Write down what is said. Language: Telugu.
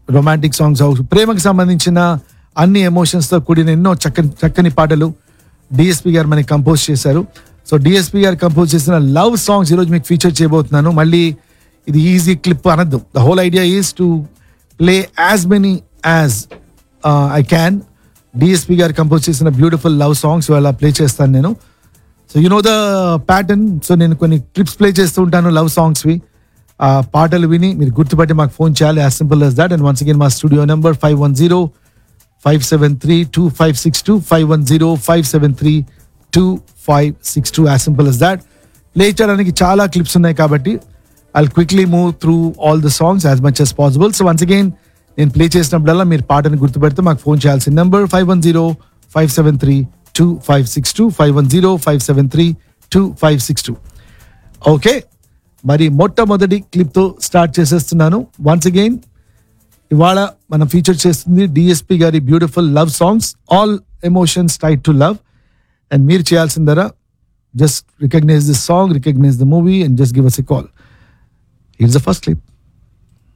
రొమాంటిక్ సాంగ్స్ అవ్వచ్చు ప్రేమకు సంబంధించిన అన్ని ఎమోషన్స్తో కూడిన ఎన్నో చక్కని చక్కని పాటలు డిఎస్పి గారు మనకి కంపోజ్ చేశారు సో డిఎస్పి గారు కంపోజ్ చేసిన లవ్ సాంగ్స్ ఈరోజు మీకు ఫీచర్ చేయబోతున్నాను మళ్ళీ ఇది ఈజీ క్లిప్ అనద్దు the whole idea is to play as many as I can DSP గారు కంపోజ్ చేసిన బ్యూటిఫుల్ లవ్ సాంగ్స్ ఇవాళ ప్లే చేస్తాను నేను so you know the pattern so నేను కొన్ని క్లిప్స్ ప్లే చేస్తూ ఉంటాను లవ్ సాంగ్స్వి ఆ పాటలు విని మీరు గుర్తుపట్టి మాకు ఫోన్ చేయాలి as simple as that and once again మా studio number five one zero five seven three two five six two five one zero five seven three two five six two as simple as that play చేయడానికి చాలా క్లిప్స్ ఉన్నాయి కాబట్టి I quickly move through all the songs as much as possible so once again నేను ప్లే చేసినప్పుడల్లా మీరు పాటను గుర్తుపెడితే మాకు ఫోన్ చేయాల్సిన number five one zero five seven three two five six two five one zero five seven three two five six two okay మరి మొట్టమొదటి క్లిప్తో స్టార్ట్ చేసేస్తున్నాను వన్స్ అగైన్ ఇవాళ మనం ఫీచర్ చేస్తుంది డిఎస్పి గారి beautiful love songs all emotions tied to love and మీరు చేయాల్సిందరా just recognize this song recognize the movie and just give us a call it's the first clip